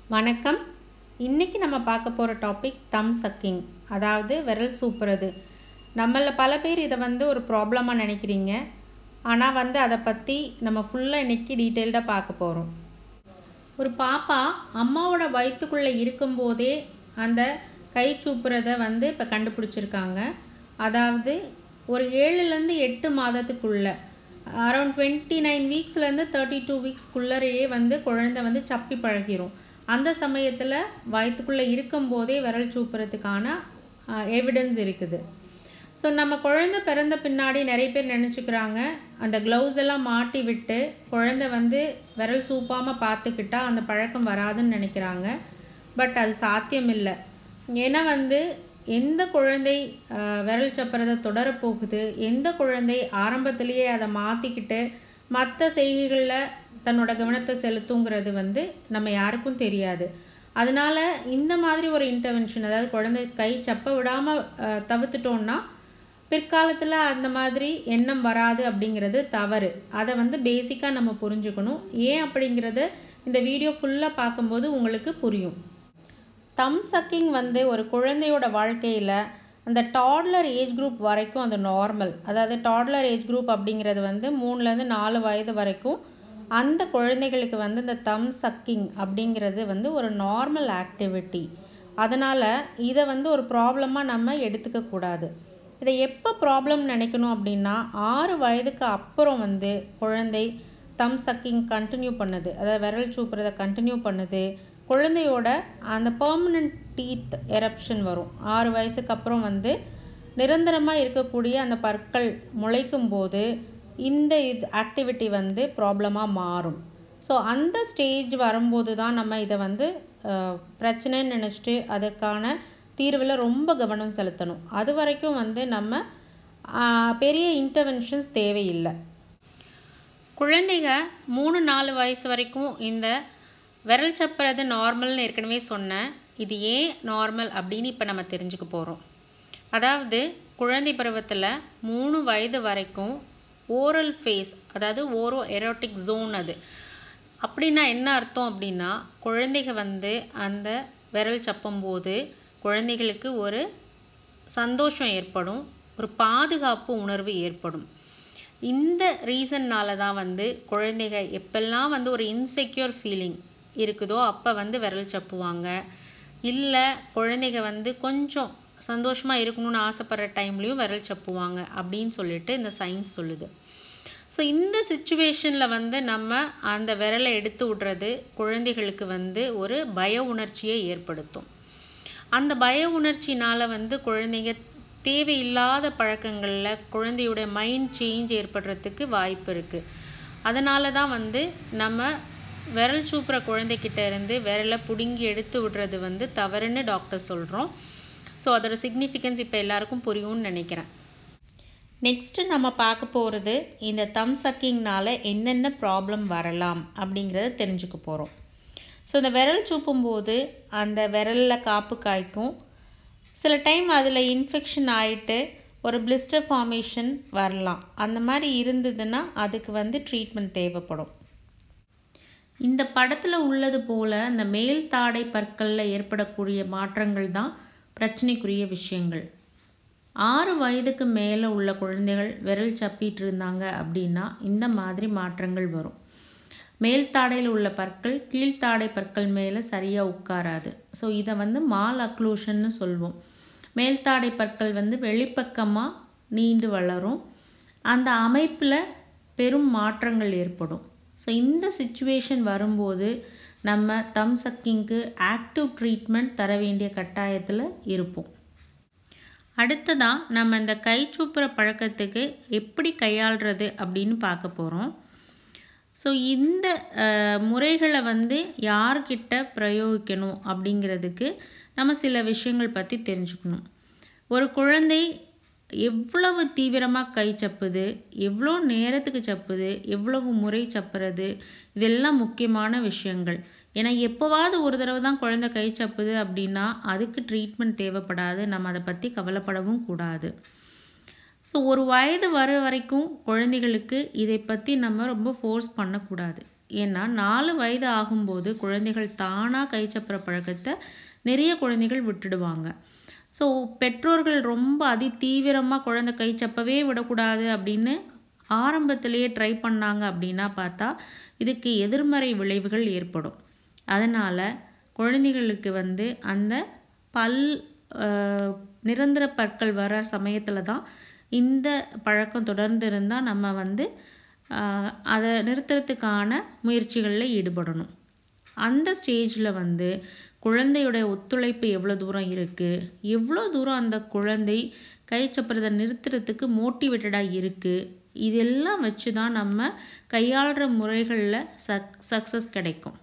வணக்கம் இன்றைக்கி நம்ம பார்க்க போகிற டாபிக் தம் சக்கிங் அதாவது விரல் சூப்புறது நம்மள பல பேர் இதை வந்து ஒரு ப்ராப்ளமாக நினைக்கிறீங்க ஆனால் வந்து அதை பற்றி நம்ம ஃபுல்லாக இன்றைக்கி டீட்டெயில்டாக பார்க்க போகிறோம் ஒரு பாப்பா அம்மாவோட வயிற்றுக்குள்ளே இருக்கும்போதே அந்த கை சூப்புறதை வந்து இப்போ கண்டுபிடிச்சிருக்காங்க அதாவது ஒரு ஏழுலேருந்து எட்டு மாதத்துக்குள்ள அரௌண்ட் டுவெண்ட்டி நைன் வீக்ஸ்லேருந்து தேர்ட்டி டூ வீக்ஸ்க்குள்ளரையே வந்து குழந்தை வந்து சப்பி பழகிரும் அந்த சமயத்தில் வயிற்றுக்குள்ளே இருக்கும்போதே விரல் சூப்புறதுக்கான எவிடன்ஸ் இருக்குது ஸோ நம்ம குழந்தை பிறந்த பின்னாடி நிறைய பேர் நினச்சிக்கிறாங்க அந்த க்ளவுஸ் எல்லாம் மாட்டி விட்டு குழந்தை வந்து விரல் சூப்பாமல் பார்த்துக்கிட்டா அந்த பழக்கம் வராதுன்னு நினைக்கிறாங்க பட் அது சாத்தியம் இல்லை ஏன்னா வந்து எந்த குழந்தை ஆஹ், விரல் சப்புறதை தொடரப்போகுது எந்த குழந்தை ஆரம்பத்திலேயே அதை மாற்றிக்கிட்டு மற்ற செய்கைகளில் தன்னோட கவனத்தை செலுத்துங்கிறது வந்து நம்ம யாருக்கும் தெரியாது அதனால இந்த மாதிரி ஒரு இன்டர்வென்ஷன் அதாவது குழந்தை கை சப்ப விடாமல் தவிர்த்துட்டோம்னா பிற்காலத்தில் அந்த மாதிரி எண்ணம் வராது அப்படிங்கிறது தவறு அதை வந்து பேசிக்காக நம்ம புரிஞ்சுக்கணும் ஏன் அப்படிங்கிறது இந்த வீடியோ ஃபுல்லாக பார்க்கும்போது உங்களுக்கு புரியும் தம் சக்கிங் வந்து ஒரு குழந்தையோட வாழ்க்கையில் அந்த டாட்லர் ஏஜ் குரூப் வரைக்கும் அது நார்மல் அதாவது டாட்லர் ஏஜ் குரூப் அப்படிங்கிறது வந்து மூணுலேருந்து நாலு வயது வரைக்கும் அந்த குழந்தைகளுக்கு வந்து இந்த தம் சக்கிங் அப்படிங்கிறது வந்து ஒரு நார்மல் ஆக்டிவிட்டி அதனால் இதை வந்து ஒரு ப்ராப்ளமாக நம்ம எடுத்துக்கக்கூடாது இதை எப்போ ப்ராப்ளம் நினைக்கணும் அப்படின்னா ஆறு வயதுக்கு அப்புறம் வந்து குழந்தை தம் சக்கிங் கண்டினியூ பண்ணுது அதாவது விரல் சூப்புறதை கண்டினியூ பண்ணுது குழந்தையோட அந்த பெர்மனன்ட் டீத் எரப்ஷன் வரும் ஆறு வயசுக்கு அப்புறம் வந்து நிரந்தரமாக இருக்கக்கூடிய அந்த பற்கள் முளைக்கும் போது இந்த இது ஆக்டிவிட்டி வந்து ப்ராப்ளமாக மாறும் ஸோ அந்த ஸ்டேஜ் வரும்போது தான் நம்ம இதை வந்து அஹ், பிரச்சனைன்னு நினச்சிட்டு அதற்கான தீர்வில் ரொம்ப கவனம் செலுத்தணும் அது வரைக்கும் வந்து நம்ம ஆஹ், பெரிய இன்டர்வென்ஷன்ஸ் தேவையில்லை குழந்தைங்க மூணு நாலு வயசு வரைக்கும் இந்த விரல் சப்புறது நார்மல்னு ஏற்கனவே சொன்னேன் இது ஏன் நார்மல் அப்படின்னு இப்போ நம்ம தெரிஞ்சுக்க போகிறோம் அதாவது குழந்தை பருவத்தில் மூணு வயது வரைக்கும் ஓரல் ஃபேஸ் அதாவது ஓரோ எரோட்டிக் ஜோன் அது அப்படின்னா என்ன அர்த்தம் அப்படின்னா குழந்தைங்க வந்து அந்த விரல் சப்பும்போது குழந்தைகளுக்கு ஒரு சந்தோஷம் ஏற்படும் ஒரு பாதுகாப்பு உணர்வு ஏற்படும் இந்த ரீசன்னால தான் வந்து குழந்தைங்க எப்பெல்லாம் வந்து ஒரு இன்செக்யூர் ஃபீலிங் இருக்குதோ அப்போ வந்து விரல் சப்புவாங்க இல்லை குழந்தைங்க வந்து கொஞ்சம் சந்தோஷமாக இருக்கணும்னு ஆசைப்படுற டைம்லேயும் விரல் சப்புவாங்க அப்படின்னு சொல்லிட்டு இந்த சயின்ஸ் சொல்லுது ஸோ இந்த சுச்சுவேஷனில் வந்து நம்ம அந்த விரலை எடுத்து விடுறது குழந்தைகளுக்கு வந்து ஒரு பய உணர்ச்சியை ஏற்படுத்தும் அந்த பய உணர்ச்சினால் வந்து குழந்தைங்க தேவையில்லாத பழக்கங்களில் குழந்தையோட மைண்ட் சேஞ்ச் ஏற்படுறதுக்கு வாய்ப்பு இருக்குது அதனால தான் வந்து நம்ம விரல் சூப்புற குழந்தைகிட்ட இருந்து விரலை பிடுங்கி எடுத்து விடுறது வந்து தவறுன்னு டாக்டர் சொல்கிறோம் ஸோ அதோட சிக்னிஃபிகன்ஸ் இப்போ எல்லாருக்கும் புரியும்னு நினைக்கிறேன் நெக்ஸ்ட்டு நம்ம பார்க்க போகிறது இந்த தம் சக்கிங்னால என்னென்ன ப்ராப்ளம் வரலாம் அப்படிங்கிறத தெரிஞ்சுக்க போகிறோம் ஸோ இந்த விரல் சூப்பும்போது அந்த விரலில் காப்பு காய்க்கும் சில டைம் அதில் இன்ஃபெக்ஷன் ஆகிட்டு ஒரு பிளிஸ்டர் ஃபார்மேஷன் வரலாம் அந்த மாதிரி இருந்ததுன்னா அதுக்கு வந்து ட்ரீட்மெண்ட் தேவைப்படும் இந்த படத்தில் உள்ளது போல் இந்த மேல் தாடை பற்களில் ஏற்படக்கூடிய மாற்றங்கள் தான் பிரச்சனைக்குரிய விஷயங்கள் ஆறு வயதுக்கு மேலே உள்ள குழந்தைகள் விரல் சப்பிட்டு இருந்தாங்க அப்படின்னா இந்த மாதிரி மாற்றங்கள் வரும் மேல் தாடையில் உள்ள பற்கள் கீழ்த்தாடை பற்கள் மேலே சரியாக உட்காராது ஸோ இதை வந்து மால் அக்ளூஷன்னு சொல்வோம் மேல்தாடை பற்கள் வந்து வெளிப்பக்கமாக நீண்டு வளரும் அந்த அமைப்பில் பெரும் மாற்றங்கள் ஏற்படும் ஸோ இந்த சுச்சுவேஷன் வரும்போது நம்ம தம் சக்கிங்க்கு ஆக்டிவ் ட்ரீட்மெண்ட் தர வேண்டிய கட்டாயத்தில் இருப்போம் அடுத்ததாக நம்ம இந்த கை சூப்புற பழக்கத்துக்கு எப்படி கையாள்றது அப்படின்னு பார்க்க போகிறோம் ஸோ இந்த அஹ், முறைகளை வந்து யார்கிட்ட பிரயோகிக்கணும் அப்படிங்கிறதுக்கு நம்ம சில விஷயங்கள் பற்றி தெரிஞ்சுக்கணும் ஒரு குழந்தை எவ்வளவு தீவிரமாக கை சப்புது எவ்வளோ நேரத்துக்கு சப்புது எவ்வளவு முறை சப்புறது இதெல்லாம் முக்கியமான விஷயங்கள் ஏன்னா எப்போவாவது ஒரு தடவை தான் குழந்தை கை சப்புது அப்படின்னா அதுக்கு ட்ரீட்மெண்ட் தேவைப்படாது நம்ம அதை பற்றி கவலைப்படவும் கூடாது ஸோ ஒரு வயது வர வரைக்கும் குழந்தைகளுக்கு இதை பற்றி நம்ம ரொம்ப ஃபோர்ஸ் பண்ணக்கூடாது ஏன்னா நாலு வயது ஆகும்போது குழந்தைகள் தானாக கை சப்புற பழக்கத்தை நிறைய குழந்தைகள் விட்டுடுவாங்க ஸோ பெற்றோர்கள் ரொம்ப அதி தீவிரமாக குழந்தை கை சப்பவே விடக்கூடாது அப்படின்னு ஆரம்பத்திலேயே ட்ரை பண்ணாங்க அப்படின்னா பார்த்தா இதுக்கு எதிர்மறை விளைவுகள் ஏற்படும் அதனால் குழந்தைகளுக்கு வந்து அந்த பல் அஹ், நிரந்தர பற்கள் வர சமயத்தில் தான் இந்த பழக்கம் தொடர்ந்து இருந்தால் நம்ம வந்து அஹ், அதை நிறுத்துறதுக்கான முயற்சிகளில் ஈடுபடணும் அந்த ஸ்டேஜில் வந்து குழந்தையுடைய ஒத்துழைப்பு எவ்வளோ தூரம் இருக்குது எவ்வளோ தூரம் அந்த குழந்தை கை சப்புறதை நிறுத்துறதுக்கு மோட்டிவேட்டடாக இருக்குது இதெல்லாம் வச்சு தான் நம்ம கையாளுற முறைகளில் சக் சக்ஸஸ் கிடைக்கும்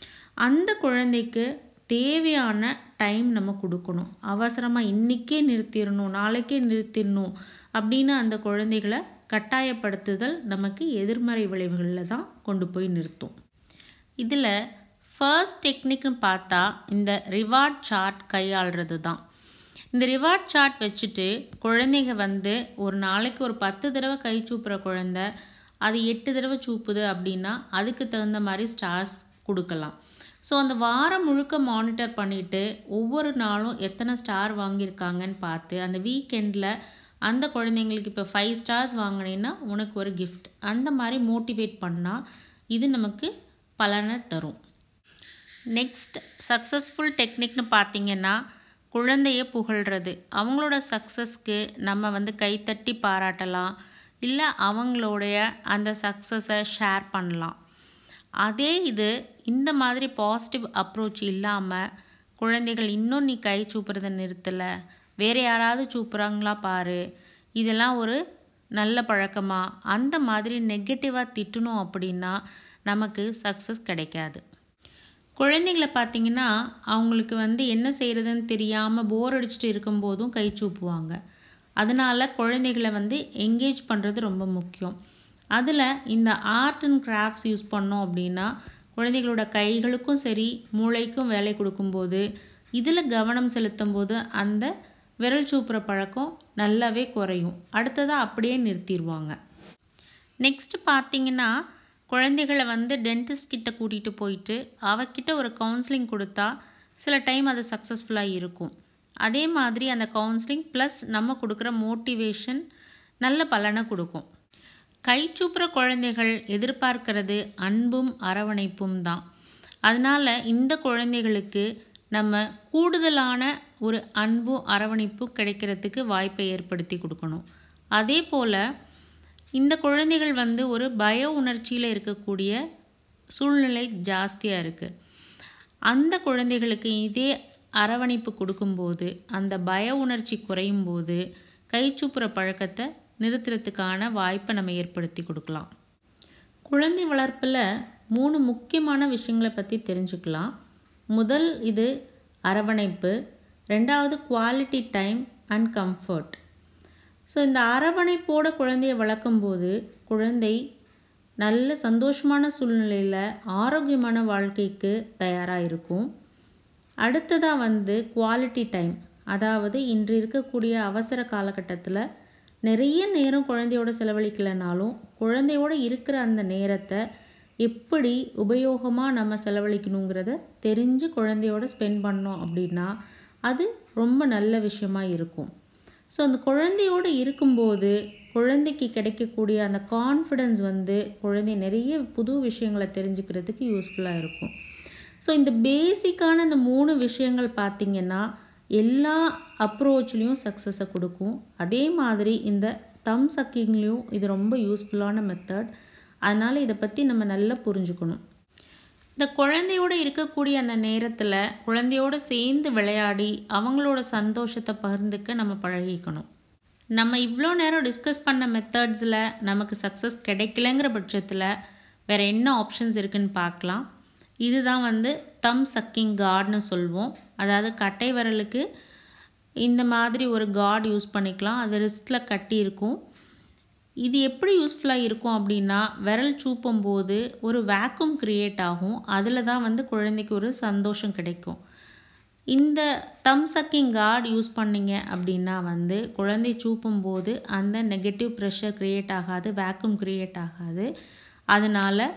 அந்த குழந்தைக்கு தேவையான டைம் நம்ம கொடுக்கணும் அவசரமாக இன்றைக்கே நிறுத்திடணும் நாளைக்கே நிறுத்திடணும் அப்படின்னு அந்த குழந்தைகளை கட்டாயப்படுத்துதல் நமக்கு எதிர்மறை விளைவுகளில் தான் கொண்டு போய் நிறுத்தும் இதில் ஃபர்ஸ்ட் டெக்னிக்னு பார்த்தா இந்த ரிவார்ட் சார்ட் கையாளுறது தான் இந்த ரிவார்ட் சார்ட் வச்சுட்டு குழந்தைங்க வந்து ஒரு நாளைக்கு ஒரு பத்து தடவை கை சூப்புற குழந்தை அது எட்டு தடவை சூப்புது அப்படின்னா அதுக்கு தகுந்த மாதிரி ஸ்டார்ஸ் கொடுக்கலாம் ஸோ அந்த வாரம் முழுக்க மானிட்டர் பண்ணிவிட்டு ஒவ்வொரு நாளும் எத்தனை ஸ்டார் வாங்கியிருக்காங்கன்னு பார்த்து அந்த வீக்கெண்டில் அந்த குழந்தைங்களுக்கு இப்போ ஃபைவ் ஸ்டார்ஸ் வாங்கினீங்கன்னா உனக்கு ஒரு gift அந்த மாதிரி மோட்டிவேட் பண்ணால் இது நமக்கு பலனை தரும் நெக்ஸ்ட் சக்ஸஸ்ஃபுல் டெக்னிக்னு பார்த்தீங்கன்னா குழந்தைய புகழ்கிறது அவங்களோட சக்ஸஸ்க்கு நம்ம வந்து கைத்தட்டி பாராட்டலாம் இல்லை அவங்களுடைய அந்த சக்ஸஸை ஷேர் பண்ணலாம் அதே இது இந்த மாதிரி பாசிட்டிவ் அப்ரோச் இல்லாமல் குழந்தைகள் இன்னும் நீ கை சூப்புறதை நிறுத்தலை வேறு யாராவது சூப்புறாங்களா பாரு இதெல்லாம் ஒரு நல்ல பழக்கமா அந்த மாதிரி நெகட்டிவாக திட்டணும் அப்படின்னா நமக்கு சக்ஸஸ் கிடைக்காது குழந்தைங்கள பார்த்தீங்கன்னா அவங்களுக்கு வந்து என்ன செய்கிறதுன்னு தெரியாமல் போர் அடிச்சுட்டு இருக்கும்போதும் கை சூப்புவாங்க அதனால் குழந்தைகளை வந்து என்கேஜ் பண்ணுறது ரொம்ப முக்கியம் அதில் இந்த ஆர்ட் அண்ட் கிராஃப்ட்ஸ் யூஸ் பண்ணோம் அப்படின்னா குழந்தைகளோட கைகளுக்கும் சரி மூளைக்கும் வேலை கொடுக்கும்போது இதில் கவனம் செலுத்தும் போது அந்த விரல் சூப்புற பழக்கம் நல்லாவே குறையும் அடுத்ததாக அப்படியே நிறுத்திடுவாங்க நெக்ஸ்ட் பார்த்தீங்கன்னா குழந்தைகளை வந்து டென்டிஸ்ட் கிட்ட கூட்டிகிட்டு போயிட்டு அவர்கிட்ட ஒரு கவுன்சிலிங் கொடுத்தா சில டைம் அது சக்ஸஸ்ஃபுல்லாக இருக்கும் அதே மாதிரி அந்த கவுன்சிலிங் ப்ளஸ் நம்ம கொடுக்குற மோட்டிவேஷன் நல்ல பலனை கொடுக்கும் கைச்சூப்புற குழந்தைகள் எதிர்பார்க்கிறது அன்பும் அரவணைப்பும் தான் அதனால் இந்த குழந்தைகளுக்கு நம்ம கூடுதலான ஒரு அன்பும் அரவணைப்பும் கிடைக்கிறதுக்கு வாய்ப்பை ஏற்படுத்தி கொடுக்கணும் அதே போல் இந்த குழந்தைகள் வந்து ஒரு பய உணர்ச்சியில் இருக்கக்கூடிய சூழ்நிலை ஜாஸ்தியாக இருக்குது அந்த குழந்தைகளுக்கு இதே அரவணைப்பு கொடுக்கும்போது அந்த பய உணர்ச்சி குறையும் போது கைச்சூப்புற பழக்கத்தை நிறுத்துறதுக்கான வாய்ப்பை நம்ம ஏற்படுத்தி கொடுக்கலாம் குழந்தை வளர்ப்பில் மூணு முக்கியமான விஷயங்களை பற்றி தெரிஞ்சுக்கலாம் முதல் இது அரவணைப்பு ரெண்டாவது quality time and comfort so இந்த அரவணைப்போட குழந்தைய வளர்க்கும்போது குழந்தை நல்ல சந்தோஷமான சூழ்நிலையில் ஆரோக்கியமான வாழ்க்கைக்கு தயாராக இருக்கும் அடுத்ததாக வந்து குவாலிட்டி டைம் அதாவது இன்று இருக்கக்கூடிய அவசர காலகட்டத்தில் நிறைய நேரம் குழந்தையோட செலவழிக்கலைனாலும் குழந்தையோட இருக்கிற அந்த நேரத்தை எப்படி உபயோகமாக நம்ம செலவழிக்கணுங்கிறத தெரிஞ்சு குழந்தையோட ஸ்பெண்ட் பண்ணோம் அப்படின்னா அது ரொம்ப நல்ல விஷயமா இருக்கும் ஸோ அந்த குழந்தையோடு இருக்கும்போது குழந்தைக்கு கிடைக்கக்கூடிய அந்த கான்ஃபிடென்ஸ் வந்து குழந்தை நிறைய புது விஷயங்களை தெரிஞ்சுக்கிறதுக்கு யூஸ்ஃபுல்லாக இருக்கும் ஸோ இந்த பேசிக்கான இந்த மூணு விஷயங்கள் பார்த்திங்கன்னா எல்லா அப்ரோச்லேயும் சக்ஸஸை கொடுக்கும் அதே மாதிரி இந்த தம் சக்கிங்லேயும் இது ரொம்ப யூஸ்ஃபுல்லான மெத்தட் அதனால் இதை பற்றி நம்ம நல்லா புரிஞ்சுக்கணும் இந்த குழந்தையோடு இருக்கக்கூடிய அந்த நேரத்தில் குழந்தையோடு சேர்ந்து விளையாடி அவங்களோட சந்தோஷத்தை பகிர்ந்துக்க நம்ம பழகிக்கணும் நம்ம இவ்வளோ நேரம் டிஸ்கஸ் பண்ண மெத்தட்ஸில் நமக்கு சக்ஸஸ் கிடைக்கலங்கிற பட்சத்தில் வேறு என்ன ஆப்ஷன்ஸ் இருக்குன்னு பார்க்கலாம் இதுதான் வந்து தம் சக்கிங் கார்ட்னு சொல்வோம் அதாவது கட்டை விரலுக்கு இந்த மாதிரி ஒரு கார்டு யூஸ் பண்ணிக்கலாம் அது ரிஸ்ட்டில் கட்டி இருக்கும் இது எப்படி யூஸ்ஃபுல்லாக இருக்கும் அப்படின்னா விரல் சூப்பும் போது ஒரு வேக்யூம் க்ரியேட் ஆகும் அதில் தான் வந்து குழந்தைக்கு ஒரு சந்தோஷம் கிடைக்கும் இந்த தம் சக்கிங் கார்டு யூஸ் பண்ணிங்க அப்படின்னா வந்து குழந்தை சூப்பும் போது அந்த நெகட்டிவ் ப்ரெஷர் க்ரியேட் ஆகாது வேக்யூம் க்ரியேட் ஆகாது அதனால்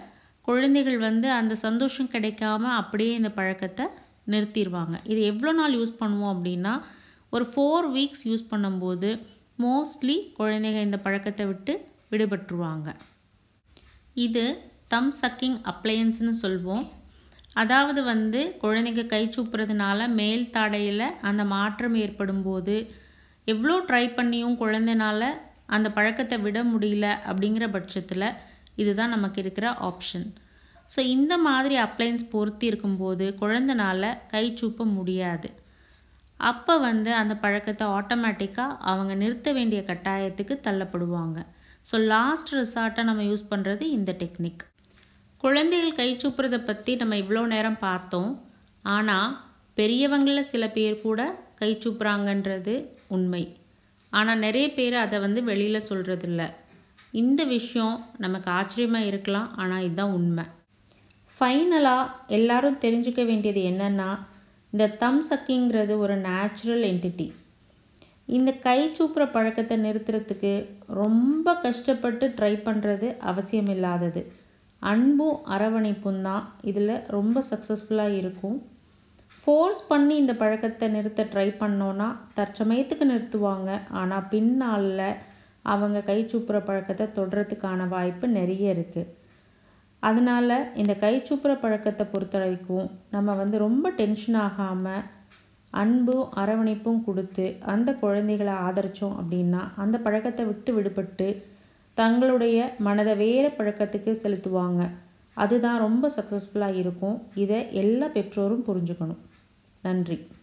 குழந்தைகள் வந்து அந்த சந்தோஷம் கிடைக்காம அப்படியே இந்த பழக்கத்தை நிறுத்திடுவாங்க இது எவ்வளோ நாள் யூஸ் பண்ணுவோம் அப்படின்னா ஒரு ஃபோர் வீக்ஸ் யூஸ் பண்ணும்போது மோஸ்ட்லி குழந்தைங்க இந்த பழக்கத்தை விட்டு விடுபட்டுருவாங்க இது தம் சக்கிங் அப்ளையன்ஸ்னு சொல்வோம் அதாவது வந்து குழந்தைங்க கை சூப்புறதுனால மேல் தாடையில் அந்த மாற்றம் ஏற்படும் போது எவ்வளோ ட்ரை பண்ணியும் குழந்தைனால அந்த பழக்கத்தை விட முடியல அப்படிங்கிற பட்சத்தில் இதுதான் நமக்கு இருக்கிற ஆப்ஷன் ஸோ இந்த மாதிரி அப்ளையன்ஸ் பொருத்தி இருக்கும்போது குழந்தனால கை சூப்ப முடியாது அப்போ வந்து அந்த பழக்கத்தை ஆட்டோமேட்டிக்காக அவங்க நிறுத்த வேண்டிய கட்டாயத்துக்கு தள்ளப்படுவாங்க ஸோ லாஸ்ட் ரிசார்ட்டை நம்ம யூஸ் பண்ணுறது இந்த டெக்னிக் குழந்தைகள் கை சூப்புறதை பற்றி நம்ம இவ்வளோ நேரம் பார்த்தோம் ஆனால் பெரியவங்களில் சில பேர் கூட கை சூப்புறாங்கன்றது உண்மை ஆனால் நிறைய பேர் அதை வந்து வெளியில் சொல்கிறதில்ல இந்த விஷயம் நமக்கு ஆச்சரியமாக இருக்கலாம் ஆனால் இதுதான் உண்மை ஃபைனலாக எல்லாரும் தெரிஞ்சுக்க வேண்டியது என்னென்னா இந்த தம் சக்கிங்கிறது ஒரு நேச்சுரல் என்டிட்டி இந்த கை சூப்புற பழக்கத்தை நிறுத்துறதுக்கு ரொம்ப கஷ்டப்பட்டு ட்ரை பண்ணுறது அவசியம் இல்லாதது அன்பும் அரவணைப்பும் தான் இதில் ரொம்ப சக்ஸஸ்ஃபுல்லாக இருக்கும் ஃபோர்ஸ் பண்ணி இந்த பழக்கத்தை நிறுத்த ட்ரை பண்ணோன்னா தற்சமயத்துக்கு நிறுத்துவாங்க ஆனால் பின்னாளில் அவங்க கை சூப்புற பழக்கத்தை தொடுறதுக்கான வாய்ப்பு நிறைய இருக்குது அதனால் இந்த கை சூப்புற பழக்கத்தை பொறுத்த வரைக்கும் நம்ம வந்து ரொம்ப டென்ஷன் ஆகாமல் அன்பும் அரவணைப்பும் கொடுத்து அந்த குழந்தைகளை ஆதரித்தோம் அப்படின்னா அந்த பழக்கத்தை விட்டு விடுபட்டு தங்களுடைய மனதை வேறு பழக்கத்துக்கு செலுத்துவாங்க அதுதான் ரொம்ப சக்ஸஸ்ஃபுல்லாக இருக்கும் இதை எல்லா பெற்றோரும் புரிஞ்சுக்கணும் நன்றி